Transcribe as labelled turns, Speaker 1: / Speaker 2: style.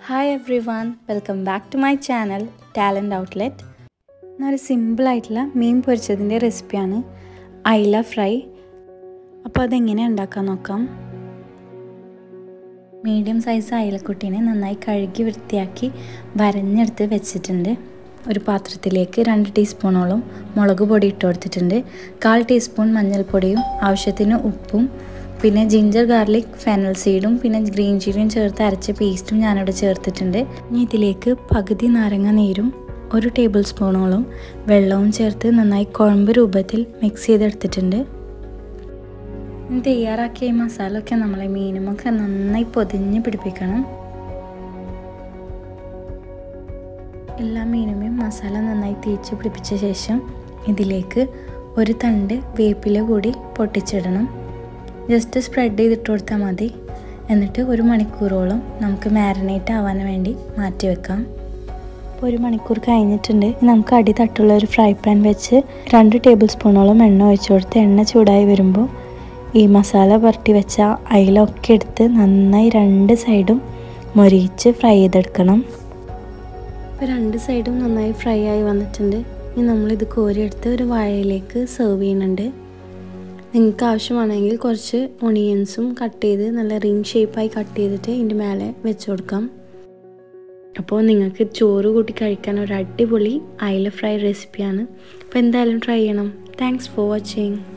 Speaker 1: hi everyone welcome back to my channel talent outlet എന്നൊരു സിമ്പിളായിട്ടുള്ള മീൻ പൊരിച്ചതിൻ്റെ റെസിപ്പിയാണ് ഐല fry അപ്പോൾ അതെങ്ങനെ ഉണ്ടാക്കാൻ നോക്കാം മീഡിയം സൈസ് അയലക്കുട്ടീനെ നന്നായി കഴുകി വൃത്തിയാക്കി വരഞ്ഞെടുത്ത് വെച്ചിട്ടുണ്ട് ഒരു പാത്രത്തിലേക്ക് രണ്ട് ടീസ്പൂണോളം മുളക് പൊടി ഇട്ട് കൊടുത്തിട്ടുണ്ട് കാൽ ടീസ്പൂൺ മഞ്ഞൾപ്പൊടിയും ആവശ്യത്തിന് ഉപ്പും പിന്നെ ജിഞ്ചർ ഗാർലിക് ഫെനൽ സീഡും പിന്നെ ഗ്രീൻ ചില്ലിയും ചേർത്ത് അരച്ച പേസ്റ്റും ഞാനിവിടെ ചേർത്തിട്ടുണ്ട് ഇനി ഇതിലേക്ക് പകുതി നാരങ്ങ നീരും ഒരു ടേബിൾ സ്പൂണോളം വെള്ളവും ചേർത്ത് നന്നായി കുഴമ്പ് രൂപത്തിൽ മിക്സ് ചെയ്തെടുത്തിട്ടുണ്ട് ഇനി തയ്യാറാക്കിയ ഈ മസാല ഒക്കെ നമ്മളെ മീനുമൊക്കെ നന്നായി പൊതിഞ്ഞ് പിടിപ്പിക്കണം എല്ലാ മീനുമേയും മസാല നന്നായി തേച്ച് പിടിപ്പിച്ച ശേഷം ഇതിലേക്ക് ഒരു തണ്ട് വേപ്പില കൂടി പൊട്ടിച്ചിടണം ജസ്റ്റ് സ്പ്രെഡ് ചെയ്തിട്ട് കൊടുത്താൽ മതി എന്നിട്ട് ഒരു മണിക്കൂറോളം നമുക്ക് മാരിനേറ്റ് ആവാൻ വേണ്ടി മാറ്റി വെക്കാം അപ്പോൾ ഒരു മണിക്കൂർ കഴിഞ്ഞിട്ടുണ്ട് നമുക്ക് അടി തട്ടുള്ള ഒരു ഫ്രൈ പാൻ വെച്ച് രണ്ട് ടേബിൾ സ്പൂണോളം എണ്ണ ഒഴിച്ചു കൊടുത്ത് എണ്ണ ചൂടായി വരുമ്പോൾ ഈ മസാല പുരട്ടി വെച്ച അയിലൊക്കെ എടുത്ത് നന്നായി രണ്ട് സൈഡും മൊരിയിച്ച് ഫ്രൈ ചെയ്തെടുക്കണം ഇപ്പോൾ രണ്ട് സൈഡും നന്നായി ഫ്രൈ ആയി വന്നിട്ടുണ്ട് ഇനി നമ്മളിത് കോരിയെടുത്ത് ഒരു വാഴയിലേക്ക് സെർവ് ചെയ്യുന്നുണ്ട് നിങ്ങൾക്ക് ആവശ്യമാണെങ്കിൽ കുറച്ച് ഒണിയൻസും കട്ട് ചെയ്ത് നല്ല റിങ് ഷേപ്പായി കട്ട് ചെയ്തിട്ട് ഇതിൻ്റെ മേലെ വെച്ച് കൊടുക്കാം അപ്പോൾ നിങ്ങൾക്ക് ചോറ് കൂട്ടി കഴിക്കാൻ ഒരു അടിപൊളി അയില ഫ്രൈ റെസിപ്പിയാണ് അപ്പോൾ എന്തായാലും ട്രൈ ചെയ്യണം താങ്ക്സ് ഫോർ വാച്ചിങ്